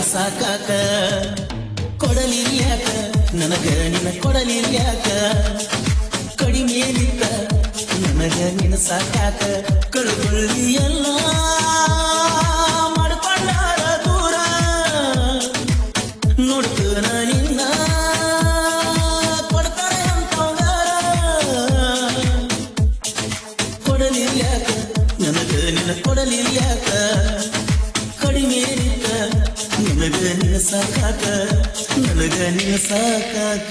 ಸಾಕಾಕ ಕೊಡಲಿಲ್ಯಾಕ ನನಗ ನಿನ್ನ ಕೊಡಲಿಲ್ಯಾಕ ಕಡಿಮೆ ನಿಂತ ನನಗ ನಿನ್ನ ಸಾಕಾಕ ಕಳುಕೊಳ್ಳಿ ಎಲ್ಲ ಮಾಡ್ಕೊಂಡಾರ ದೂರ ನೋಡ್ತಾನ ನಿನ್ನ ಕೊಡ್ತಾರೆ ಅಂತಂಗಾರ ಕೊಡಲಿಲ್ಯಾಕ ನನಗ ನಿನ್ನ ಕೊಡಲಿಲ್ಯಾಕ ಕಡಿಮೆ ನಿಂತ ನನಗ ನಿನ್ನ ಸಾಕಾಕ ನನಗ ನಿನ್ನ ಸಾಕಾಕ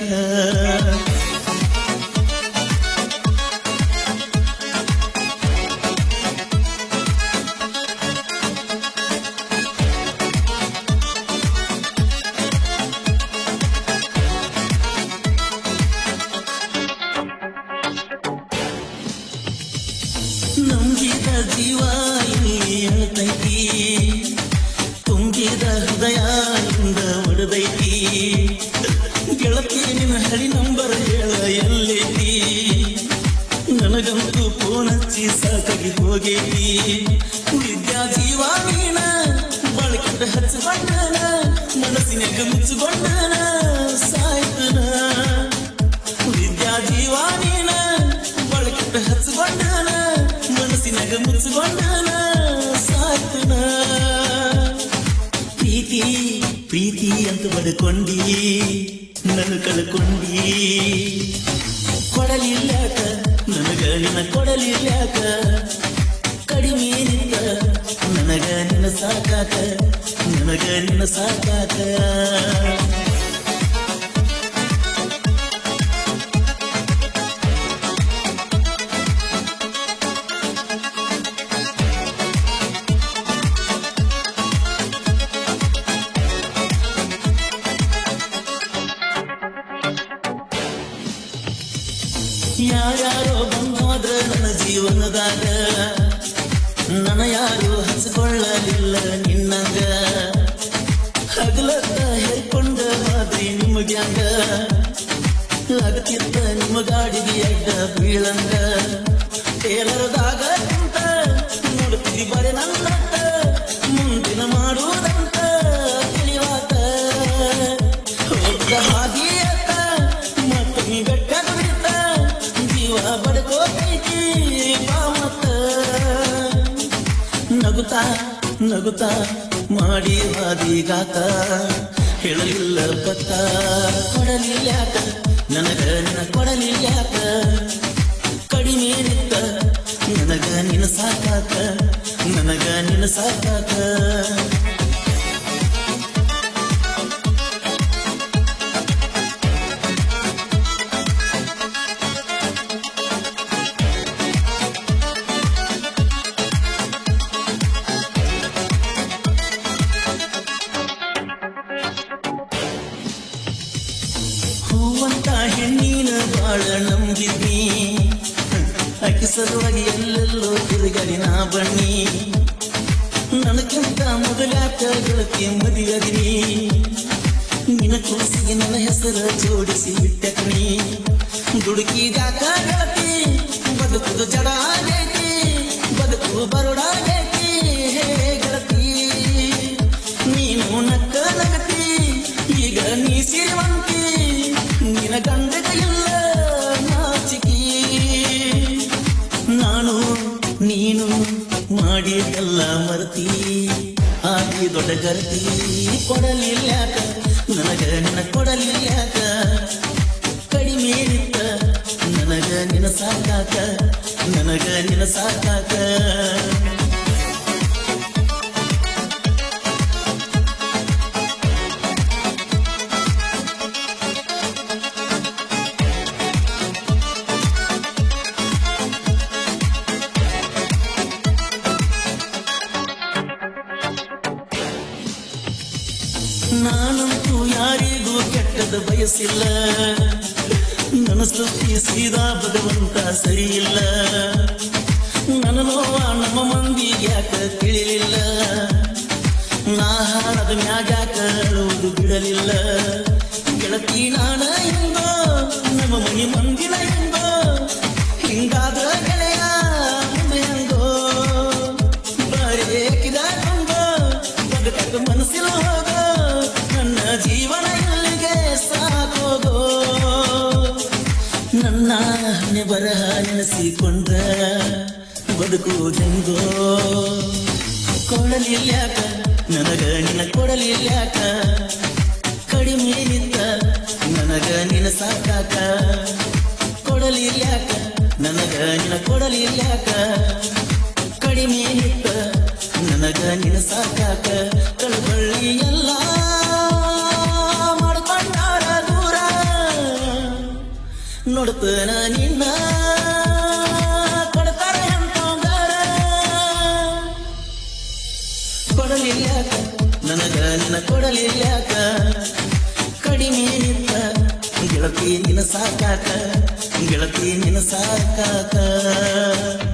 ನಂಬಿದ ಜೀವ ಇಲ್ಲಿ ಅಳ್ತೈತಿ ತುಂಬಿದ ಹೃದಯ ಇಂದ ಒಡದೈತಿ ಗೆಳತಿ ನಿನ್ನ ಹಳಿ ನಂಬರ್ ಹೇಳ ಎಲ್ಲೈತಿ ನನಗಂತೂ ಫೋನ್ ಹಚ್ಚಿ ಸಾಕಾಗಿ ಹೋಗೈತಿ ವಿದ್ಯಾ ಜೀವ ನೀನ ಬಳಕೆಟ ಹಚ್ಚಿಕೊಂಡನ ಮನಸ್ಸಿನಾಗ ಮುಚ್ಚಿಕೊಂಡನ ಸಾಯ್ತನ ವಿದ್ಯಾ ಜೀವ ನೀನ ಬಳಕೆಟ ಹಚ್ಚಿಕೊಂಡನ ಮನಸ್ಸಿನಾಗ ಮುಚ್ಚಿಕೊಂಡನ ಸಾಯ್ತನ ಪ್ರೀತಿ ಪ್ರೀತಿ ಅಂತ ಬಡ್ಕೊಂಡಿ ನನ್ನ ಕಳ್ಕೊಂಡಿ ಕೊಡಲಿಲ್ಲಾಕ ನನಗ ನಿನ್ನ ಕೊಡಲಿಲ್ಲಾಕ ಕಡಿಮೆ ನಿಂತ ನನಗ ನಿನ್ನ ಸಾಕಾಕ ನನಗ ನಿನ್ನ ಸಾಕಾಕ ಯಾರ್ಯಾರೋ ಬಂದೋದ್ರ ನನ್ನ ಜೀವನದಾಗ ನನ್ನ ಯಾರು ಹಚ್ಕೊಳ್ಳಲಿಲ್ಲ ನಿನ್ನಂಗ ಹಗಲತ್ತ ಹೇಳ್ಕೊಂಡ ಮಾದ್ರಿ ನಿಮಗ್ಯಾಂಗ ಆಗತಿತ್ತ ನಿಮ್ಮ ಗಾಡಿಗೆ ಅಡ್ಡ ಬೀಳಂಗ ಟೇಲರ್ದಾಗ ಕುಂತ ನೋಡ್ತೀವಿ ಬರೆ ನನ್ನತ್ತ ಮುಂದಿನ ಮಾಡುವುದಂತ ತಿಳಿವಾತ ಹೋದ ಹಾದಿಯತ್ತ ಮತ್ತೊಮ್ಮೆ ಬೆಟ್ಟದ ಬಿಡ್ತ ಜೀವ ಬಡ್ಕೋತೈತಿ ಬಾಮತ್ತ ನಗುತ್ತಾ ನಗುತ್ತಾ ಮಾಡಿ ಹಾದಿಗಾತ ಹೇಳಲಿಲ್ಲ ಬತ್ತ ಕೊಡಲಿಲ್ಯಾಕ ನನಗ ನಿನ್ನ ಕೊಡಲಿಲ್ಯಾಕ ಕಡಿಮೆ ನಿತ್ತ ನನಗ ನಿನ್ನ ಸಾಕಾಕ ನನಗ ನಿನ್ನ ಸಾಕಾಕ ಹೂವಂತ ಹೆಣ್ಣಿನ ಬಾಳ ನಂಬಿದ್ನಿ ಅಕ್ಕಿ ಸಲುವಾಗಿ ಎಲ್ಲೆಲ್ಲೋ ತಿರುಗಡಿ ನಾ ಬನ್ನಿ ನನಗಿಂತ ಮೊದಲಾಕ ಗೆಳತಿ ಮದುವೆದಿನಿ ನಿನ್ನ ಕೂಸಿಗೆ ನನ್ನ ಹೆಸರ ಜೋಡಿಸಿ ಬಿಟ್ಟಕಣಿ ದುಡುಕಿದಾಗ ಗೆಳತಿ ಬದುಕುದು ಜಡ ಆಗೈತಿ ಬದುಕು ಬರುಡಾಗೈತಿ ಹೇ ಗೆಳತಿ ನೀನು ನಕ್ಕ ನಗತಿ ಈಗ ನೀ ಸಿರಿವಂತಿ ನಿನ ಗಂಡಗ ಇಲ್ಲ ನಾಚಿಕಿ ನಾನು ನೀನು ಮಾಡಿದ್ದೆಲ್ಲ ಮರತಿ ಆಗಿ ದೊಡ್ಡ ಗರತಿ ಕೊಡಲಿಲ್ಯಾಕ ನನಗ ನಿನ್ನ ಕೊಡಲಿಲ್ಯಾಕ ಕಡಿಮೆ ನಿತ್ತ ನನಗ ನಿನ್ನ ಸಾಕಾಕ ನನಗ ನಿನ್ನ ಸಾಕಾಕ ನಾನಂತೂ ಯಾರಿಗೂ ಕೆಟ್ಟದ ಬಯಸಿಲ್ಲ ನನ್ನ ಸೃಷ್ಟಿ ಸೀದಾ ಭಗವಂತ ಸರಿಯಿಲ್ಲ ನನ್ನ ನೋವ ನಮ್ಮ ಮಂದಿಗೆ ಯಾಕ ತಿಳಿಲಿಲ್ಲ ನಾ ಹಾಳದ ಮ್ಯಾಗ್ಯಾಕ ಅಳುವುದು ಬಿಡಲಿಲ್ಲ ಗೆಳತಿ ನಾನ ಎಂದೋ ನಮ್ಮ ಮನಿ ಮಂದಿನ ಎಂದೋ ಹಿಂಗಾದ್ರ ಗೆಳೆಯ ಮುಂದೆ ಹೆಂಗೋ ಬಾರಿ ಏಕಿದ ಕೊಂಗೋ ಬದುಕಕ್ಕೆ ಮನಸ್ಸಿಲ್ಲ ಹೋಗೋ ಬರಹ ನೆನೆಸಿಕೊಂಡ ಬದುಕುವುದೆಂಗೋ ಕೊಡಲಿಲ್ಯಾಕ ನನಗ ನಿನ್ನ ಕೊಡಲಿಲ್ಯಾಕ ಕಡಿಮೆ ನಿಂತ ನನಗ ನಿನ್ನ ಸಾಕಾಕ ಕೊಡಲಿಲ್ಯಾಕ ನನಗ ನಿನ್ನ ಕೊಡಲಿಲ್ಯಾಕ ಕಡಿಮೆ ನಿಂತ ನನಗ ನಿನ್ನ ಸಾಕಾಕ ಕಳಬಳ್ಳಿ ಎಲ್ಲ ಮಾಡ್ಕೊಂಡಾರ ದೂರ ನೋಡ್ತೇನ ನಿನ್ನ ಕೊಡ್ತಾರ ಎಂತಂದಾರ ಕೊಡಲಿಲ್ಯಾಕ ನನಗ ನಿನ್ನ ಕೊಡಲಿಲ್ಯಾಕ ಕಡಿಮೆ ನಿಂತ ಗೆಳತಿ ನಿನ್ನ ಸಾಕಾಕ ಗೆಳತಿ ನಿನ್ನ ಸಾಕಾಕ